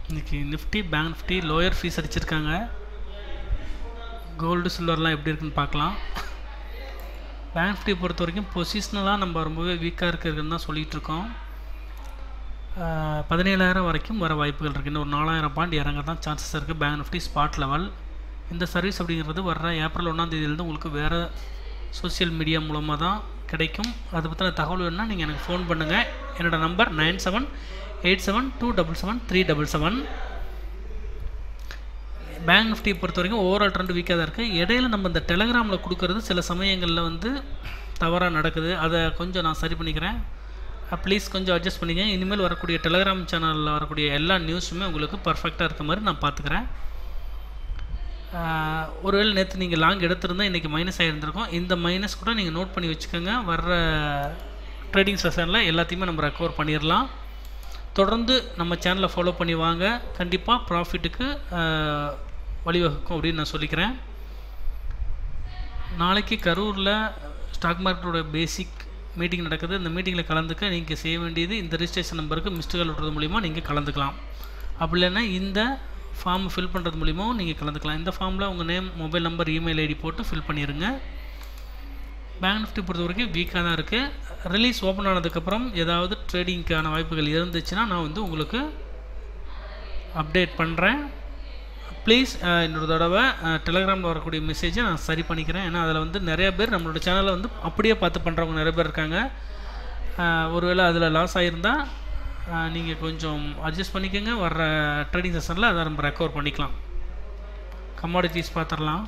இன்றைக்கி Nifty bank Nifty lower ஃபீஸ் அடிச்சிருக்காங்க கோல்டு சில்வர்லாம் எப்படி இருக்குன்னு பார்க்கலாம் பேங்க் நிஃப்டி பொறுத்த வரைக்கும் பொசிஷ்னலாக நம்ம ரொம்பவே வீக்காக இருக்கிறதுன்னு தான் சொல்லிகிட்டு இருக்கோம் பதினேழாயிரம் வரைக்கும் வர வாய்ப்புகள் இருக்குது இன்னும் ஒரு நாலாயிரம் பாயிண்ட் இறங்க தான் சான்சஸ் இருக்குது பேங்க் நிஃப்டி ஸ்பாட் லெவல் இந்த சர்வீஸ் அப்படிங்கிறது வர்ற ஏப்ரல் ஒன்றாம் தேதியிலேருந்து உங்களுக்கு வேறு சோஷியல் மீடியா மூலமாக தான் கிடைக்கும் அதை பற்றின தகவல் வேணுன்னா நீங்கள் எனக்கு ஃபோன் பண்ணுங்கள் என்னோடய number nine seven eight seven two double seven three double seven bank Nifty பொறுத்த வரைக்கும் ஓவரால் ட்ரெண்ட் வீக்காக தான் இருக்குது இடையில நம்ம இந்த டெலகிராமில் கொடுக்குறது சில சமயங்களில் வந்து தவறாக நடக்குது அதை கொஞ்சம் நான் சரி பண்ணிக்கிறேன் ப்ளீஸ் கொஞ்சம் அட்ஜஸ்ட் பண்ணிங்க இனிமேல் வரக்கூடிய டெலகிராம் சேனலில் வரக்கூடிய எல்லா நியூஸுமே உங்களுக்கு பர்ஃபெக்டாக இருக்க மாதிரி நான் பார்த்துக்கிறேன் ஒருவேளை நேற்று நீங்கள் லாங் எடுத்திருந்தால் இன்றைக்கி மைனஸ் ஆகிருந்திருக்கும் இந்த மைனஸ் கூட நீங்கள் நோட் பண்ணி வச்சுக்கோங்க வர்ற ட்ரேடிங் செஷனில் எல்லாத்தையுமே நம்ம ரெக்கவர் பண்ணிடலாம் தொடர்ந்து நம்ம சேனலை ஃபாலோ பண்ணி வாங்க கண்டிப்பாக ப்ராஃபிட்டுக்கு வழிவகுக்கும் அப்படின்னு நான் சொல்லிக்கிறேன் நாளைக்கு கரூரில் ஸ்டாக் மார்க்கெட்டோட பேசிக் மீட்டிங் நடக்குது இந்த மீட்டிங்கில் கலந்துக்க நீங்கள் செய்ய வேண்டியது இந்த ரிஜிஸ்ட்ரேஷன் நம்பருக்கு மிஸ்டு கால் விடுறது மூலிமா நீங்கள் கலந்துக்கலாம் அப்படி இல்லைன்னா இந்த ஃபார்ம் ஃபில் பண்ணுறது மூலிமாவும் நீங்கள் கலந்துக்கலாம் இந்த ஃபார்மில் உங்கள் name mobile number email ID போட்டு ஃபில் பண்ணிடுங்க பேங்க் நிஃப்டி பொறுத்த வரைக்கும் வீக்காக தான் இருக்குது ரிலீஸ் ஓப்பன் ஆனதுக்கப்புறம் ஏதாவது ட்ரேடிங்க்கான வாய்ப்புகள் இருந்துச்சுன்னா நான் வந்து உங்களுக்கு அப்டேட் பண்ணுறேன் ப்ளீஸ் இன்னொரு தடவை டெலகிராமில் வரக்கூடிய மெசேஜை நான் சரி பண்ணிக்கிறேன் ஏன்னா அதில் வந்து நிறைய பேர் நம்மளோட சேனலை வந்து அப்படியே பார்த்து பண்ணுறவங்க நிறைய பேர் இருக்காங்க ஒருவேளை அதில் லாஸ் ஆகியிருந்தால் நீங்கள் கொஞ்சம் அட்ஜஸ்ட் பண்ணிக்கோங்க வர்ற ட்ரேடிங் செஷனில் அதை நம்ம ரெக்கவர் பண்ணிக்கலாம் கமாடிட்டிஸ் பார்த்துடலாம்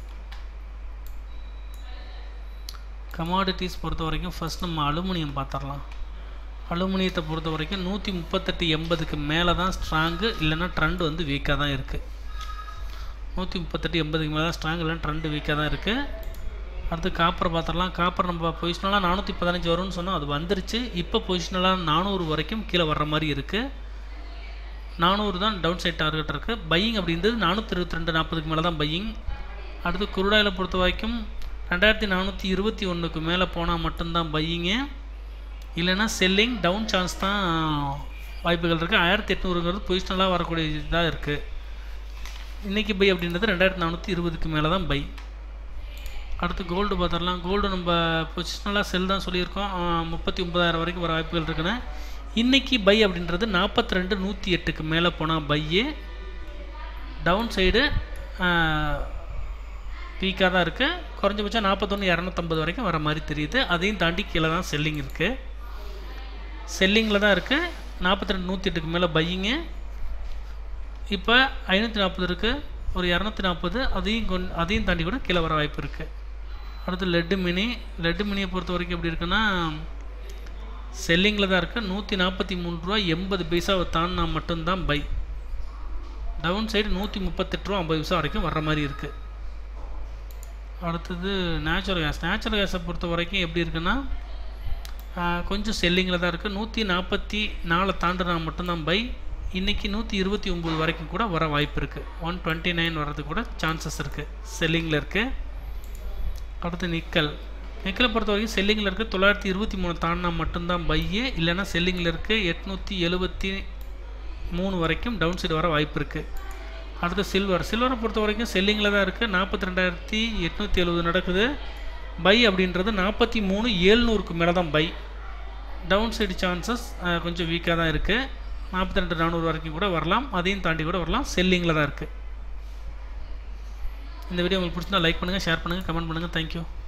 கமாடிட்டிஸ் பொறுத்த வரைக்கும் ஃபஸ்ட் நம்ம அலுமினியம் பார்த்துடலாம் அலுமினியத்தை பொறுத்த வரைக்கும் நூற்றி முப்பத்தெட்டு எண்பதுக்கு மேலே தான் ஸ்ட்ராங்கு இல்லைன்னா ட்ரெண்ட் வந்து வீக்காக தான் இருக்குது நூற்றி முப்பத்தெட்டு எண்பதுக்கு மேலே தான் ஸ்ட்ராங் இல்லைன்னா ட்ரெண்டு வீக்காக தான் இருக்குது அடுத்து காப்பர் பார்த்துடலாம் காப்பர் நம்ம பொசிஷனலாக நானூற்றி பதினஞ்சு வரும்னு சொன்னோம் அது வந்துருச்சு இப்போ பொசிஷனலாக நானூறு வரைக்கும் கீழே வர்ற மாதிரி இருக்குது நானூறு தான் டவுன் சைட் டார்கெட் இருக்குது பையிங் அப்படின்றது நானூற்றி இருபத்தி ரெண்டு நாற்பதுக்கு மேலே தான் பையிங் அடுத்து குருடாயில் பொறுத்த வரைக்கும் ரெண்டாயிரத்தி நானூற்றி இருபத்தி ஒன்றுக்கு மேலே போனால் மட்டும்தான் பையிங்கு இல்லைன்னா செல்லிங் டவுன் சான்ஸ் தான் வாய்ப்புகள் இருக்குது ஆயிரத்தி எட்நூறுங்கிறது பொசிஷனலாக வரக்கூடிய இதாக இருக்குது இன்றைக்கி பை அப்படின்றது ரெண்டாயிரத்தி நானூற்றி இருபதுக்கு மேலே தான் பை அடுத்து கோல்டு பார்த்துடலாம் கோல்டு நம்ம பொசிஷனலாக செல் தான் சொல்லியிருக்கோம் முப்பத்தி ஒன்பதாயிரம் வரைக்கும் வர வாய்ப்புகள் இருக்குன்னு இன்றைக்கி பை அப்படின்றது நாற்பத்தி ரெண்டு நூற்றி எட்டுக்கு மேலே போனால் பையே டவுன் சைடு வீக்காக தான் இருக்குது குறைஞ்சபட்சம் நாற்பத்தொன்று இரநூத்தம்பது வரைக்கும் வர மாதிரி தெரியுது அதையும் தாண்டி கீழே தான் செல்லிங் இருக்குது செல்லிங்கில் தான் இருக்குது நாற்பத்தி ரெண்டு நூற்றி எட்டுக்கு மேலே பையிங்கு இப்போ ஐநூற்றி நாற்பது இருக்குது ஒரு இரநூத்தி நாற்பது அதையும் கொண் அதையும் தாண்டி கூட கீழே வர வாய்ப்பு இருக்குது அடுத்து லெட்டு மினி லெட்டு மினியை பொறுத்த வரைக்கும் எப்படி இருக்குன்னா செல்லிங்கில் தான் இருக்குது நூற்றி நாற்பத்தி மூணு ரூபா எண்பது பைசாவை தாண்டினா மட்டும்தான் பை டவுன் சைடு நூற்றி முப்பத்தெட்டு ரூபா ஐம்பது பைசா வரைக்கும் வர்ற மாதிரி இருக்குது அடுத்தது நேச்சுரல் கேஸ் நேச்சுரல் கேஸை பொறுத்த வரைக்கும் எப்படி இருக்குன்னா கொஞ்சம் செல்லிங்கில் தான் இருக்குது நூற்றி நாற்பத்தி நாலு தாண்டினா மட்டும்தான் பை இன்றைக்கி நூற்றி இருபத்தி ஒம்பது வரைக்கும் கூட வர வாய்ப்பு இருக்குது ஒன் டுவெண்ட்டி நைன் வர்றதுக்கு கூட சான்சஸ் இருக்குது செல்லிங்கில் இருக்குது அடுத்து நிக்கல் நிக்கலை பொறுத்த வரைக்கும் செல்லிங்கில் இருக்குது தொள்ளாயிரத்தி இருபத்தி மூணு தாண்டினா மட்டும்தான் பையே இல்லைன்னா செல்லிங்கில் இருக்குது எட்நூற்றி எழுபத்தி மூணு வரைக்கும் டவுன் சைடு வர வாய்ப்பு இருக்குது அடுத்து சில்வர் சில்வரை பொறுத்த வரைக்கும் செல்லிங்கில் தான் இருக்குது நாற்பத்தி ரெண்டாயிரத்தி எட்நூற்றி எழுபது நடக்குது பை அப்படின்றது நாற்பத்தி மூணு ஏழ்நூறுக்கு மேலே தான் பை டவுன் சைடு சான்சஸ் கொஞ்சம் வீக்காக தான் இருக்குது நாற்பத்தி ரெண்டு நானூறு வரைக்கும் கூட வரலாம் அதையும் தாண்டி கூட வரலாம் செல்லிங்கில் தான் இருக்குது இந்த வீடியோ உங்களுக்கு பிடிச்சிருந்தா லைக் பண்ணுங்கள் ஷேர் பண்ணுங்கள் கமெண்ட் பண்ணுங்கள் தேங்க்யூ